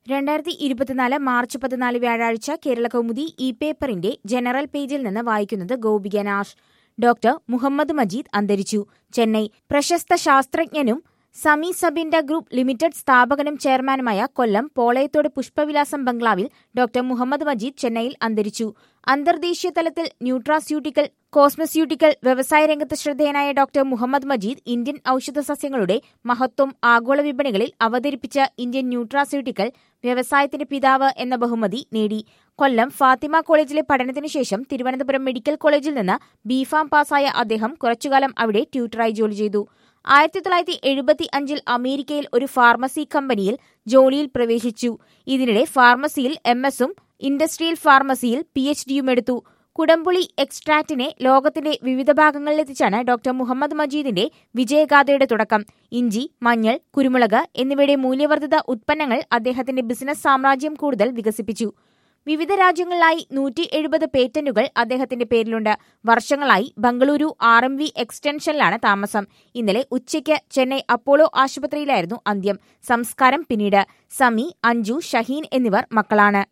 രണ്ടായിരത്തി ഇരുപത്തിനാല് മാർച്ച് പതിനാല് വ്യാഴാഴ്ച കേരള കൗമുദി ഇ പേപ്പറിന്റെ ജനറൽ പേജിൽ നിന്ന് വായിക്കുന്നത് ഗോപിക നാഷ് ഡോക്ടർ മുഹമ്മദ് മജീദ് അന്തരിച്ചു ചെന്നൈ പ്രശസ്ത ശാസ്ത്രജ്ഞനും സമി സബിൻഡ ഗ്രൂപ്പ് ലിമിറ്റഡ് സ്ഥാപകനും ചെയർമാനുമായ കൊല്ലം പോളയത്തോട് പുഷ്പവിലാസം ബംഗ്ലാവിൽ ഡോക്ടർ മുഹമ്മദ് മജീദ് ചെന്നൈയിൽ അന്തരിച്ചു അന്തർദേശീയ തലത്തിൽ ന്യൂട്രാസ്യൂട്ടിക്കൽ കോസ്മസ്യൂട്ടിക്കൽ വ്യവസായ രംഗത്ത് ശ്രദ്ധേയനായ ഡോക്ടർ മുഹമ്മദ് മജീദ് ഇന്ത്യൻ ഔഷധ സസ്യങ്ങളുടെ മഹത്വം ആഗോള വിപണികളിൽ അവതരിപ്പിച്ച ഇന്ത്യൻ ന്യൂട്രാസ്യൂട്ടിക്കൽ വ്യവസായത്തിന്റെ പിതാവ് എന്ന ബഹുമതി നേടി കൊല്ലം ഫാത്തിമ കോളേജിലെ പഠനത്തിനു ശേഷം തിരുവനന്തപുരം മെഡിക്കൽ കോളേജിൽ നിന്ന് ബിഫാം പാസായ അദ്ദേഹം കുറച്ചുകാലം അവിടെ ട്യൂട്ടറായി ജോലി ചെയ്തു ആയിരത്തി തൊള്ളായിരത്തി എഴുപത്തി അഞ്ചിൽ അമേരിക്കയിൽ ഒരു ഫാർമസി കമ്പനിയിൽ ജോലിയിൽ പ്രവേശിച്ചു ഇതിനിടെ ഫാർമസിയിൽ എം എസും ഇൻഡസ്ട്രിയൽ ഫാർമസിയിൽ പി എച്ച് ഡിയും എടുത്തു കുടംപുളി എക്സ്ട്രാക്റ്റിനെ ലോകത്തിന്റെ വിവിധ ഭാഗങ്ങളിലെത്തിച്ചാണ് ഡോക്ടർ മുഹമ്മദ് മജീദിന്റെ വിജയഗാഥയുടെ തുടക്കം ഇഞ്ചി മഞ്ഞൾ കുരുമുളക് എന്നിവയുടെ മൂല്യവർദ്ധിത ഉത്പന്നങ്ങൾ അദ്ദേഹത്തിന്റെ ബിസിനസ് സാമ്രാജ്യം കൂടുതൽ വികസിപ്പിച്ചു വിവിധ രാജ്യങ്ങളിലായി നൂറ്റി എഴുപത് പേറ്റന്റുകൾ അദ്ദേഹത്തിന്റെ പേരിലുണ്ട് വർഷങ്ങളായി ബംഗളൂരു ആർ എം വി എക്സ്റ്റൻഷനിലാണ് താമസം ഇന്നലെ ഉച്ചയ്ക്ക് ചെന്നൈ അപ്പോളോ ആശുപത്രിയിലായിരുന്നു അന്ത്യം സംസ്കാരം പിന്നീട് സമി അഞ്ജു ഷഹീൻ എന്നിവർ മക്കളാണ്